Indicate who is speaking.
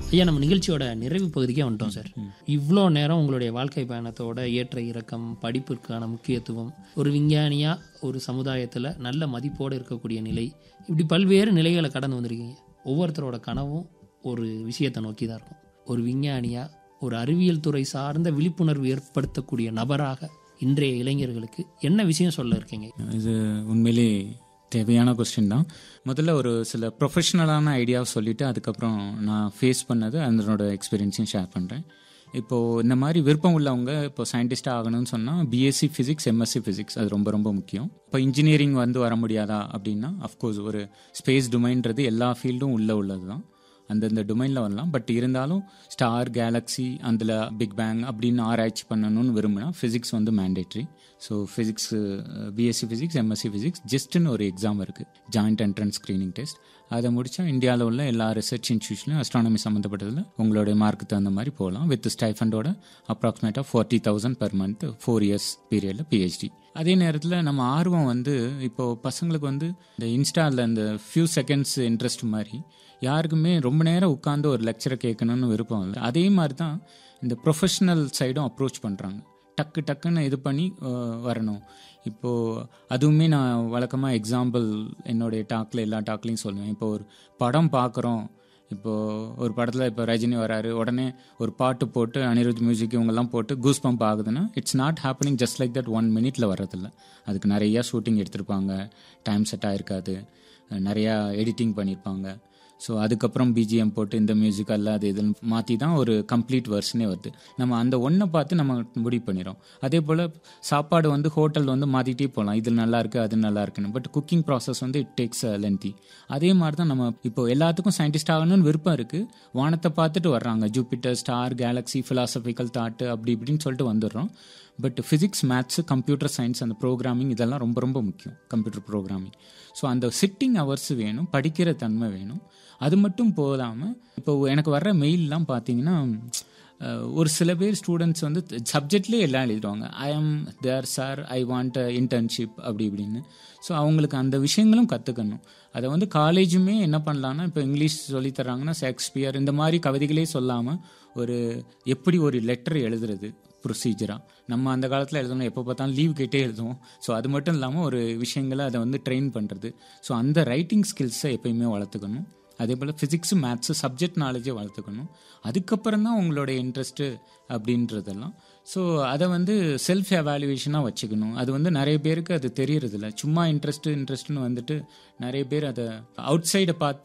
Speaker 1: ஐயா நம்ம நிகழ்ச்சியோட நிறைவு பகுதிக்கே வந்துட்டோம் சார் இவ்வளோ நேரம் உங்களுடைய வாழ்க்கை பயணத்தோட ஏற்ற இறக்கம் படிப்பிற்கான முக்கியத்துவம் ஒரு விஞ்ஞானியா ஒரு சமுதாயத்தில் நல்ல மதிப்போடு இருக்கக்கூடிய நிலை இப்படி பல்வேறு நிலைகளை கடந்து வந்திருக்கீங்க ஒவ்வொருத்தரோட கனவும் ஒரு விஷயத்தை நோக்கி தான் இருக்கும் ஒரு விஞ்ஞானியா ஒரு அறிவியல் துறை சார்ந்த விழிப்புணர்வு ஏற்படுத்தக்கூடிய நபராக இன்றைய இளைஞர்களுக்கு என்ன விஷயம் சொல்ல இருக்கீங்க
Speaker 2: இது உண்மையிலே தேவையான கொஸ்டின் தான் முதல்ல ஒரு சில ப்ரொஃபஷ்னலான ஐடியாவை சொல்லிவிட்டு அதுக்கப்புறம் நான் ஃபேஸ் பண்ணது அதனோட எக்ஸ்பீரியன்ஸையும் ஷேர் பண்ணுறேன் இப்போது இந்த மாதிரி விருப்பம் உள்ளவங்க இப்போ சயின்டிஸ்டாக ஆகணும்னு சொன்னால் பிஎஸ்சி ஃபிசிக்ஸ் எம்எஸ்சி ஃபிசிக்ஸ் அது ரொம்ப ரொம்ப முக்கியம் இப்போ இன்ஜினியரிங் வந்து வர முடியாதா அப்படின்னா அஃப்கோர்ஸ் ஒரு ஸ்பேஸ் டொமைன்றது எல்லா ஃபீல்டும் உள்ளே உள்ளது தான் அந்தந்த டொமைனில் வரலாம் பட் இருந்தாலும் ஸ்டார் கேலக்ஸி அதில் பிக் பேங் அப்படின்னு ஆராய்ச்சி பண்ணணும்னு விரும்பினா ஃபிசிக்ஸ் வந்து mandatory so physics BSc physics MSc physics ஜஸ்ட்னு ஒரு எக்ஸாம் இருக்குது ஜாயிண்ட் என்ட்ரன்ஸ் ஸ்க்ரீனிங் டெஸ்ட் அதை முடித்தா இந்தியாவில் உள்ள எல்லா ரிசர்ச் இன்ஸ்டியூஷன்லையும் அஸ்ட்ரானமி சம்மந்தப்பட்டதில் உங்களுடைய மார்க்கு தகுந்த மாதிரி போகலாம் வித் ஸ்டைஃபண்டோட அப்ராக்சிமேட்டாக forty thousand per month four years பீரியடில் பிஹெச்டி அதே நேரத்தில் நம்ம ஆர்வம் வந்து இப்போது பசங்களுக்கு வந்து இந்த இன்ஸ்டாவில் இந்த ஃபியூ செகண்ட்ஸ் இன்ட்ரெஸ்ட் மாதிரி யாருக்குமே ரொம்ப நேரம் உட்காந்து ஒரு லெக்சரை கேட்கணும்னு விருப்பம் இல்லை அதே மாதிரி தான் இந்த ப்ரொஃபஷனல் சைடும் அப்ரோச் பண்ணுறாங்க டக்கு டக்குன்னு இது பண்ணி அஹ், வரணும் இப்போது அதுவுமே நான் வழக்கமாக எக்ஸாம்பிள் என்னுடைய டாக்கில் எல்லா டாக்லையும் சொல்லுவேன் இப்போ ஒரு படம் பார்க்குறோம் இப்போது ஒரு படத்தில் இப்போ ரஜினி வராரு உடனே ஒரு பாட்டு போட்டு அனிருத் மியூசிக் இவங்கெல்லாம் போட்டு கூஸ் பம்ப் ஆகுதுன்னா it's not happening just like that one மினிட்ல வர்றதில்ல அதுக்கு நிறையா ஷூட்டிங் எடுத்திருப்பாங்க டைம் செட் ஆயிருக்காது நிறையா எடிட்டிங் பண்ணியிருப்பாங்க ஸோ அதுக்கப்புறம் பிஜிஎம் போட்டு இந்த மியூசிக் அல்ல அது இதுன்னு மாற்றி தான் ஒரு கம்ப்ளீட் வெர்ஷனே வருது நம்ம அந்த ஒன்றை பார்த்து நம்ம முடிவு பண்ணிடும் அதே போல் சாப்பாடு வந்து ஹோட்டல் வந்து மாற்றிட்டே போகலாம் இது நல்லா இருக்கு அது நல்லா இருக்குன்னு பட் குக்கிங் ப்ராசஸ் வந்து இட் டேக்ஸ் லென்த்தி அதே மாதிரி தான் நம்ம இப்போ எல்லாத்துக்கும் சயின்டிஸ்ட் ஆகணும்னு விருப்பம் இருக்குது வானத்தை பார்த்துட்டு வர்றாங்க Jupiter star galaxy philosophical thought அப்படி இப்படின்னு சொல்லிட்டு வந்துடுறோம் but physics maths computer science அந்த ப்ரோக்ராமிங் இதெல்லாம் ரொம்ப ரொம்ப முக்கியம் கம்ப்யூட்டர் ப்ரோக்ராமிங் ஸோ அந்த சிட்டிங் ஹவர்ஸ் வேணும் படிக்கிற தன்மை வேணும் அது மட்டும் போதாமல் இப்போ எனக்கு வர்ற மெயிலெலாம் பார்த்தீங்கன்னா அஹ், ஒரு சில பேர் ஸ்டூடெண்ட்ஸ் வந்து சப்ஜெக்ட்லேயே எல்லாம் எழுதிடுவாங்க I am there sir I want internship அப்படி இப்படின்னு ஸோ அவங்களுக்கு அந்த விஷயங்களும் கற்றுக்கணும் அதை வந்து காலேஜுமே என்ன பண்ணலான்னா இப்போ இங்கிலீஷ் சொல்லித் தர்றாங்கன்னா ஷேக்ஸ்பியர் இந்த மாதிரி கவிதைகளே சொல்லாமல் ஒரு எப்படி ஒரு லெட்டர் எழுதுறது ப்ரொசீஜராக நம்ம அந்த காலத்தில் எழுதணும் எப்போ பார்த்தாலும் லீவ் கேட்டே எழுதுவோம் ஸோ அது மட்டும் இல்லாமல் ஒரு விஷயங்களை அதை வந்து ட்ரெயின் பண்ணுறது ஸோ அந்த ரைட்டிங் ஸ்கில்ஸை எப்பயுமே வளர்த்துக்கணும் அதே போல் ஃபிசிக்ஸு மேத்ஸு சப்ஜெக்ட் நாலேஜை வளர்த்துக்கணும் அதுக்கப்புறம் தான் உங்களோட இன்ட்ரெஸ்ட்டு அப்படின்றதெல்லாம் ஸோ அதை வந்து செல்ஃப் எவாலுவேஷனாக வச்சுக்கணும் அது வந்து நிறைய பேருக்கு அது தெரியறதில்ல சும்மா இன்ட்ரெஸ்ட்டு இன்ட்ரெஸ்ட்னு வந்துட்டு நிறைய பேர் அதை அவுட் சைடை பார்த்து